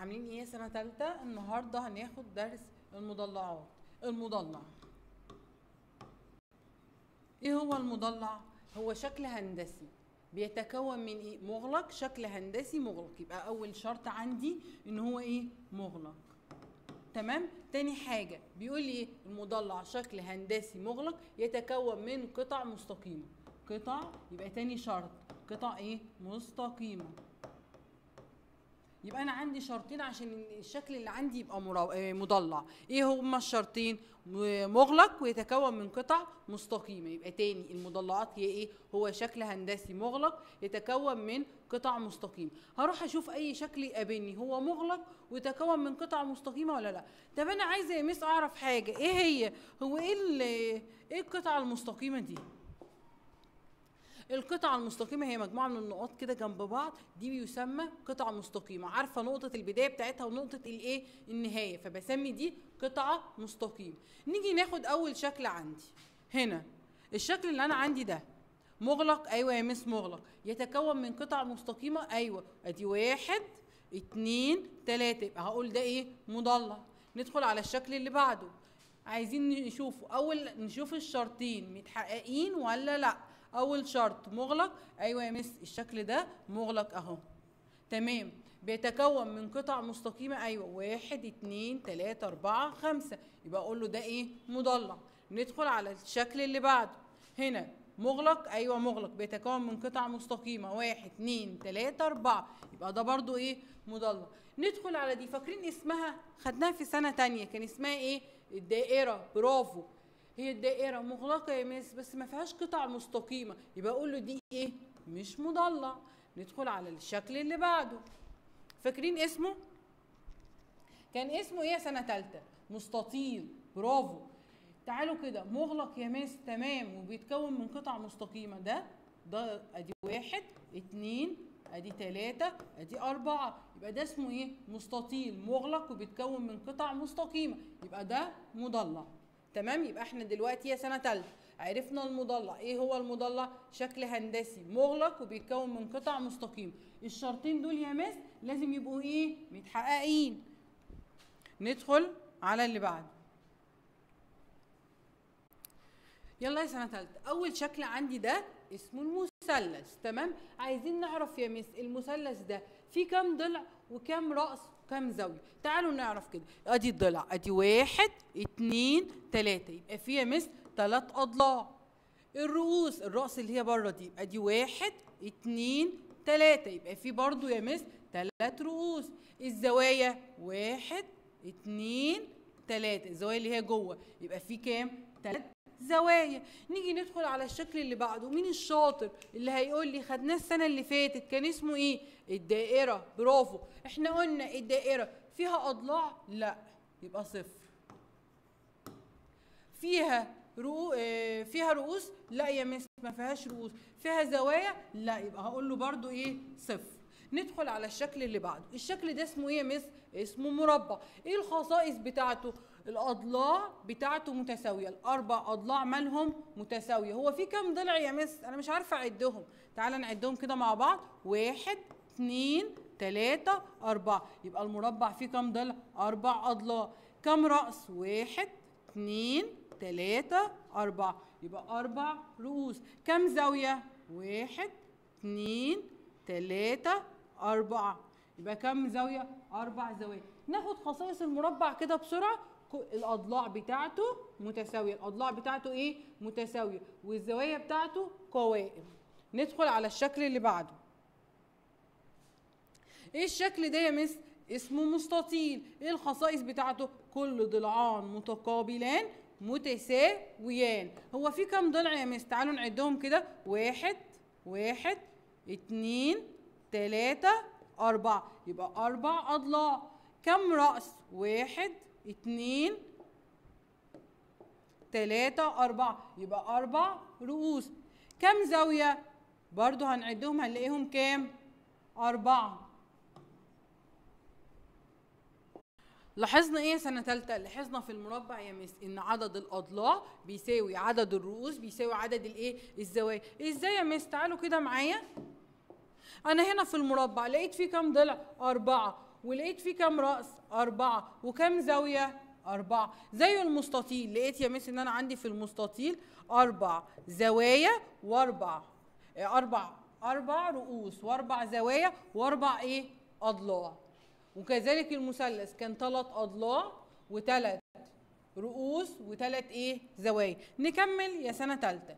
عاملين ايه سنه ثالثه النهارده هناخد درس المضلعات المضلع ايه هو المضلع هو شكل هندسي بيتكون من ايه مغلق شكل هندسي مغلق يبقى اول شرط عندي ان هو ايه مغلق تمام تاني حاجة بيقول لي ايه المضلع شكل هندسي مغلق يتكون من قطع مستقيمة قطع يبقى تاني شرط قطع ايه مستقيمة يبقى انا عندي شرطين عشان الشكل اللي عندي يبقى مرا- آه، مضلع ايه هما الشرطين م- مغلق ويتكون من قطع مستقيمه يبقى تاني المضلعات هي ايه هو شكل هندسي مغلق يتكون من قطع مستقيمه هروح اشوف اي شكل يقابلني هو مغلق ويتكون من قطع مستقيمه ولا لا طب انا عايزه يا ميس اعرف حاجه ايه هي هو ايه ال- ايه القطعه المستقيمه دي القطعة المستقيمة هي مجموعة من النقاط كده جنب بعض دي بيسمى قطعة مستقيمة عارفة نقطة البداية بتاعتها ونقطة الايه النهاية فبسمي دي قطعة مستقيمة نيجي ناخد أول شكل عندي هنا الشكل اللي أنا عندي ده مغلق أيوة يا مس مغلق يتكون من قطع مستقيمة أيوة أدي واحد اتنين تلاتة يبقى هقول ده ايه مضلع ندخل على الشكل اللي بعده عايزين نشوفه اول نشوف الشرطين متحققين ولا لا اول شرط مغلق ايوه يا مس الشكل ده مغلق اهو تمام بيتكون من قطع مستقيمة أيوة واحد اتنين تلاتة أربعة خمسة يبقى أقول له ده إيه مضلع ندخل على الشكل اللي بعده هنا مغلق أيوة مغلق بيتكون من قطع مستقيمة واحد اتنين تلاتة أربعة يبقى ده برضو إيه مضلع ندخل على دي فاكرين اسمها خدناها في سنة تانية كان اسمها إيه الدائرة برافو هي الدائرة مغلقة يا مس بس ما فيهاش قطع مستقيمة يبقى أقول له دي إيه مش مضلع ندخل على الشكل اللي بعده فاكرين اسمه كان اسمه ايه سنه ثالثه مستطيل برافو تعالوا كده مغلق يا ماس تمام وبيتكون من قطع مستقيمه ده ده ادي واحد اتنين ادي تلاتة ادي اربعة يبقى ده اسمه ايه مستطيل مغلق وبيتكون من قطع مستقيمة يبقى ده مضلع تمام يبقى احنا دلوقتي يا سنة تالتة عرفنا المضلع ايه هو المضلع شكل هندسي مغلق وبيتكون من قطع مستقيمة الشرطين دول يا ماس لازم يبقوا ايه متحققين ندخل على اللي بعده يلا يا سنه ثالثه اول شكل عندي ده اسمه المثلث تمام عايزين نعرف يا مس المثلث ده فيه كام ضلع وكام راس وكام زاويه تعالوا نعرف كده ادي الضلع ادي واحد اتنين تلاته يبقى فيه يا مس تلات اضلاع الرؤوس الراس اللي هي بره دي يبقى دي واحد اتنين تلاته يبقى فيه برضو يا مس تلات رؤوس الزوايا واحد اتنين تلاته الزوايا اللي هي جوه يبقى فيه كام تلات زوايا نيجي ندخل على الشكل اللي بعده مين الشاطر اللي هيقول لي خدناه السنه اللي فاتت كان اسمه ايه الدائره برافو احنا قلنا الدائره فيها اضلاع لا يبقى صفر فيها رؤو... آه، فيها رؤوس لا يا مس ما فيهاش رؤوس فيها زوايا لا يبقى هقول له برضو ايه صفر ندخل على الشكل اللي بعده الشكل ده اسمه ايه يا مس اسمه مربع ايه الخصائص بتاعته الاضلاع بتاعته متساويه الاربع اضلاع مالهم متساويه هو في كام ضلع يا مس انا مش عارفه اعدهم تعالى نعدهم كده مع بعض واحد اتنين تلاتة أربعة يبقى المربع فيه كام ضلع؟ أربع أضلاع كام رأس؟ واحد اتنين تلاتة أربعة يبقى أربع رؤوس كم زاوية؟ واحد اتنين تلاتة أربعة يبقى كم زاوية؟ أربع زوايا ناخد خصائص المربع كده بسرعة ك- الأضلاع بتاعته متساوية الأضلاع بتاعته إيه؟ متساوية والزوايا بتاعته قوائم ندخل على الشكل اللي بعده ايه الشكل ده يا مس اسمه مستطيل ايه الخصائص بتاعته كل ضلعان متقابلان متساويان هو في كام ضلع يا مس تعالوا نعدهم كده واحد واحد اتنين تلاتة أربعة يبقى أربع أضلاع كم رأس واحد اتنين تلاتة أربعة يبقى أربع رؤوس كم زاوية برضو هنعدهم هنلاقيهم كام أربعة لاحظنا ايه سنة تالتة لاحظنا في المربع يا مس ان عدد الاضلاع بيساوي عدد الرؤوس بيساوي عدد الايه الزوايا ازاي يا مس تعالوا كده معايا انا هنا في المربع لقيت فيه كام ضلع اربعة ولقيت فيه كام راس اربعه وكام زاويه أربعة زي المستطيل لقيت يا مس إن أنا عندي في المستطيل أربع زوايا وأربع آه، أربع أربع رؤوس وأربع زوايا وأربع إيه أضلاع وكذلك المثلث كان ثلاث أضلاع وثلاث رؤوس وثلاث إيه زوايا نكمل يا سنة تالتة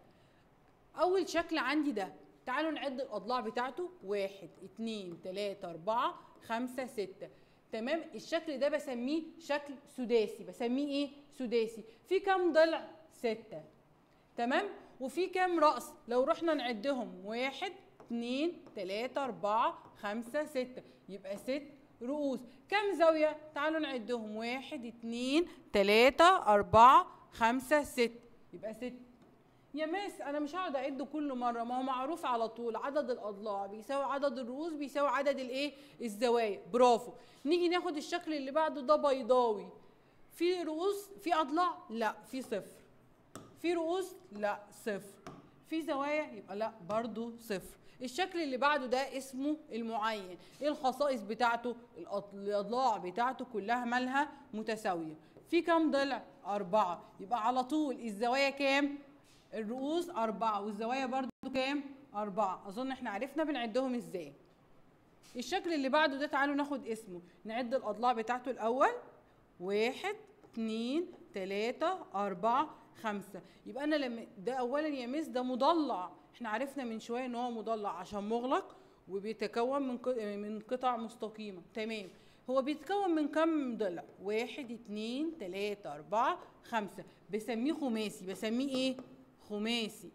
أول شكل عندي ده تعالوا نعد الأضلاع بتاعته واحد اتنين تلاتة أربعة خمسة ستة تمام الشكل ده بسميه شكل سداسي بسميه ايه سداسي في كام ضلع ستة تمام وفي كام رأس لو رحنا نعدهم واحد اتنين تلاتة أربعة خمسة ستة يبقى ست رؤوس كام زاوية تعالوا نعدهم واحد اتنين تلاتة أربعة خمسة ستة يبقى ست يا ماس انا مش هقعد اعد كل مره ما هو معروف على طول عدد الاضلاع بيساوي عدد الرؤوس بيساوي عدد الايه الزوايا برافو نيجي ناخد الشكل اللي بعده ده بيضاوي في رؤوس في اضلاع لا في صفر في رؤوس لا صفر في زوايا يبقى لا برضو صفر الشكل اللي بعده ده اسمه المعين ايه الخصائص بتاعته الأض- الاضلاع بتاعته كلها مالها متساويه في كام ضلع أربعة يبقى على طول الزوايا كام الرؤوس أربعة والزوايا برضو كام أربعة أظن احنا عرفنا بنعدهم ازاي الشكل اللي بعده ده تعالوا ناخد اسمه نعد الأضلاع بتاعته الأول واحد اتنين تلاتة أربعة خمسة يبقى أنا لما ده أولا يا مس ده مضلع احنا عرفنا من شوية إن هو مضلع عشان مغلق وبيتكون من ق- من قطع مستقيمة تمام هو بيتكون من كم ضلع واحد اتنين تلاتة أربعة خمسة بسميه خماسي بسميه ايه خماسي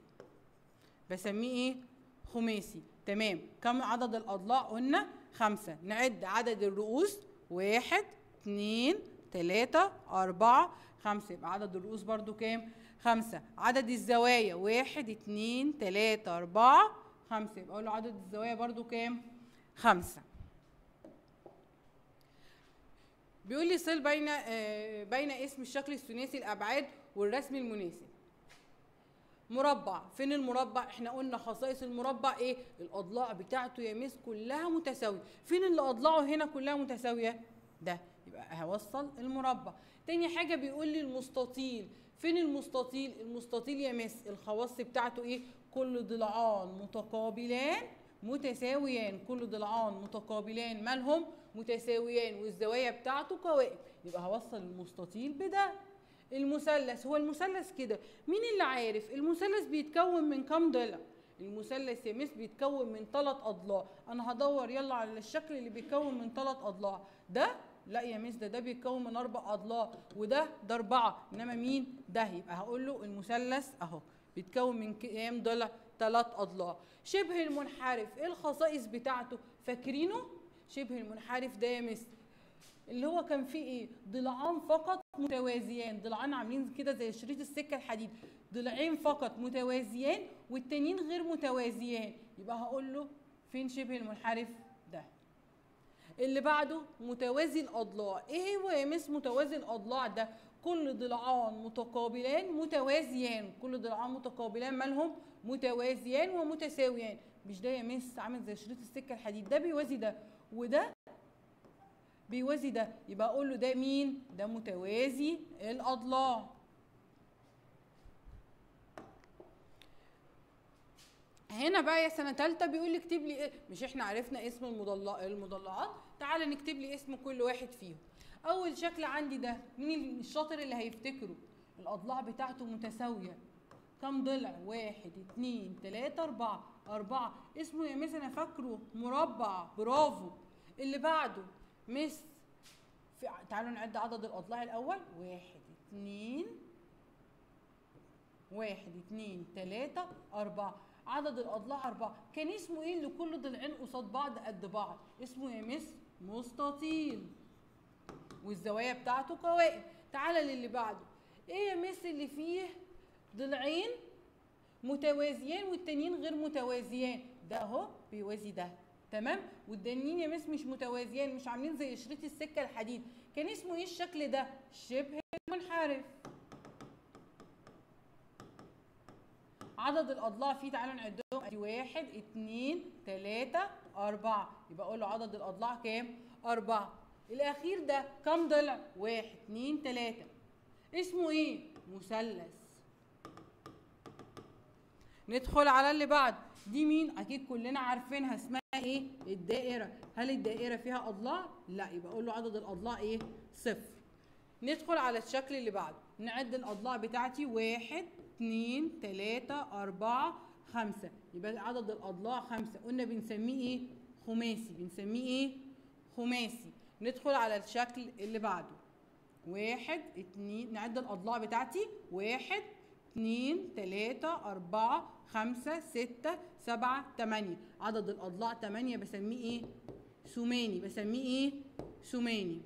بسميه ايه خماسي تمام كم عدد الاضلاع قلنا خمسة نعد عدد الرؤوس واحد اتنين تلاتة أربعة خمسة يبقى عدد الرؤوس برضو كام خمسة عدد الزوايا واحد اتنين تلاتة أربعة خمسة يبقى أقول له عدد الزوايا برضو كام خمسة بيقول لي صل بين آه، بين اسم الشكل الثلاثي الأبعاد والرسم المناسب مربع فين المربع احنا قلنا خصائص المربع ايه الاضلاع بتاعته يا مس كلها متساويه فين اللي اضلاعه هنا كلها متساويه ده يبقى هوصل المربع تاني حاجه بيقول لي المستطيل فين المستطيل المستطيل يا مس الخواص بتاعته ايه كل ضلعان متقابلان متساويان كل ضلعان متقابلان مالهم متساويان والزوايا بتاعته قوائم يبقى هوصل المستطيل بده المثلث هو المثلث كده مين اللي عارف المثلث بيتكون من كام ضلع المثلث يا مس بيتكون من ثلاث اضلاع انا هدور يلا على الشكل اللي بيتكون من ثلاث اضلاع ده لا يا مس ده ده بيتكون من اربع اضلاع وده ده اربعه انما مين ده يبقى هقول له المثلث اهو بيتكون من كام ضلع ثلاث اضلاع شبه المنحرف ايه الخصائص بتاعته فاكرينه شبه المنحرف ده يا مس اللي هو كان فيه ايه ضلعان فقط متوازيان ضلعان عاملين كده زي شريط السكه الحديد ضلعين فقط متوازيان والتانيين غير متوازيان يبقى هقول له فين شبه المنحرف ده اللي بعده متوازي الاضلاع ايه هو يا مس متوازي الاضلاع ده كل ضلعان متقابلان متوازيان كل ضلعان متقابلان مالهم متوازيان ومتساويان مش ده يا مس عامل زي شريط السكه الحديد ده بيوازي ده وده بيوازي ده يبقى اقول له ده مين ده متوازي الاضلاع هنا بقى يا سنه ثالثه بيقول لي اكتب لي ايه مش احنا عرفنا اسم المضلع المضلعات تعالى نكتب لي اسم كل واحد فيهم اول شكل عندي ده مين الشاطر اللي هيفتكره الاضلاع بتاعته متساويه كم ضلع واحد اتنين تلاتة اربعة اربعة اسمه يا مس انا فاكره مربع برافو اللي بعده مس في تعالوا نعد عدد الاضلاع الاول واحد اتنين واحد اتنين تلاتة اربعة عدد الاضلاع اربعة كان اسمه ايه اللي كل ضلعين قصاد بعض قد بعض اسمه يا مس مستطيل والزوايا بتاعته قوائم تعالى للي بعده ايه يا مس اللي فيه ضلعين متوازيان والتانيين غير متوازيان ده اهو بيوازي ده تمام والتانيين يا مس مش متوازيان مش عاملين زي شريط السكه الحديد كان اسمه ايه الشكل ده شبه منحرف عدد الاضلاع فيه تعالوا نعدهم ادي واحد اتنين تلاته اربعه يبقى اقول له عدد الاضلاع كام اربعه الاخير ده كم ضلع واحد اتنين تلاتة اسمه ايه مثلث ندخل على اللي بعد دي مين اكيد كلنا عارفينها اسمها ايه الدائره هل الدائره فيها اضلاع لا يبقى اقول له عدد الاضلاع ايه صفر ندخل على الشكل اللي بعده نعد الاضلاع بتاعتي واحد اتنين تلاتة اربعة خمسة يبقى عدد الاضلاع خمسة قلنا بنسميه ايه خماسي بنسميه ايه خماسي ندخل على الشكل اللي بعده واحد اتنين نعد الاضلاع بتاعتي واحد اتنين تلاتة أربعة خمسة ستة سبعة تمانية عدد الأضلاع تمانية بسميه إيه؟ ثماني بسميه إيه؟ ثماني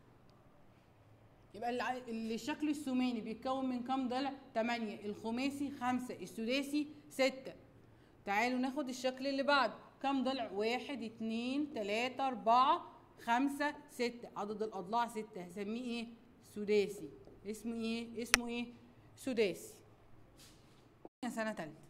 يبقى الع- الشكل الثماني بيتكون من كام ضلع؟ تمانية الخماسي خمسة السداسي ستة تعالوا ناخد الشكل اللي بعده كام ضلع؟ واحد اتنين تلاتة أربعة خمسة ستة عدد الأضلاع ستة هسميه إيه؟ سداسي اسمه إيه؟ اسمه إيه؟ سداسي سنة تالتة